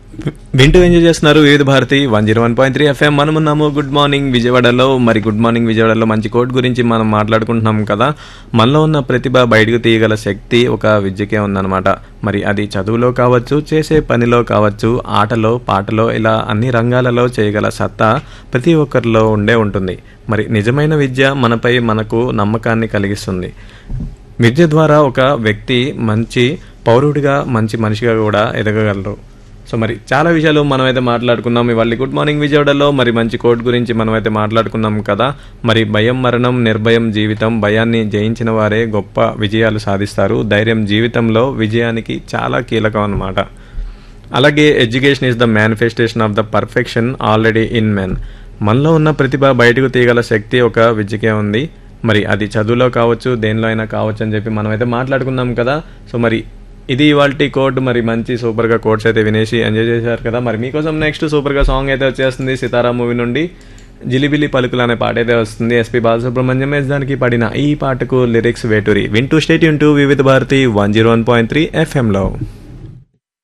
వింటూ ఎంజాయ్ చేస్తున్నారు Vividh Bharati one zero one point three FM మనమున్నాము గుడ్ మార్నింగ్ విజయవాడలో మరి గుడ్ మార్నింగ్ విజయవాడలో మంచి కోట్ గురించి మనం మాట్లాడుకుంటున్నాం కదా మనలో ఉన్న ప్రతిభ బయటకు తీయగల శక్తి ఒక విద్యకే ఉందన్నమాట మరి అది చదువులో కావచ్చు చేసే పనిలో కావచ్చు ఆటలో పాటలో ఇలా అన్ని రంగాలలో చేయగల సత్తా ప్రతి ఒక్కరిలో ఉండే ఉంటుంది మరి నిజమైన విద్య మనపై మనకు నమ్మకాన్ని కలిగిస్తుంది విద్య ద్వారా ఒక వ్యక్తి మంచి పౌరుడిగా మంచి మనిషిగా కూడా ఎదగగలరు సో మరి చాలా విషయాలు మనమైతే మాట్లాడుకున్నాం ఇవాళ గుడ్ మార్నింగ్ విజయవాడలో మరి మంచి కోట్ గురించి మనమైతే మాట్లాడుకున్నాం కదా మరి భయం మరణం నిర్భయం జీవితం భయాన్ని జయించిన వారే గొప్ప విజయాలు సాధిస్తారు ధైర్యం జీవితంలో విజయానికి చాలా కీలకం అన్నమాట అలాగే education is the manifestation of the perfection already in men మనలో ఉన్న ప్రతిభ బయటకు తీయగల శక్తి ఒక విద్యకే ఉంది మరి అది చదువులో కావచ్చు దేనిలో అయినా కావచ్చు అని చెప్పి మనమైతే మాట్లాడుకున్నాం కదా సో మరి ఇది ఇవాళ కోడ్ మరి మంచి సూపర్గా కోడ్స్ అయితే వినేసి ఎంజాయ్ చేశారు కదా మరి మీకోసం నెక్స్ట్ సూపర్గా సాంగ్ అయితే వచ్చేస్తుంది సితారా మూవీ నుండి జిలిబిలి పలుకులు అనే పాట అయితే వస్తుంది ఎస్పి బాలసుబ్రహ్మణ్యం ఎస్ దానికి పడిన ఈ పాటకు లిరిక్స్ వేటూరి వింటూ స్టేట్ యూన్ టూ Vividh Bharati one zero one point three ఎఫ్ఎంలో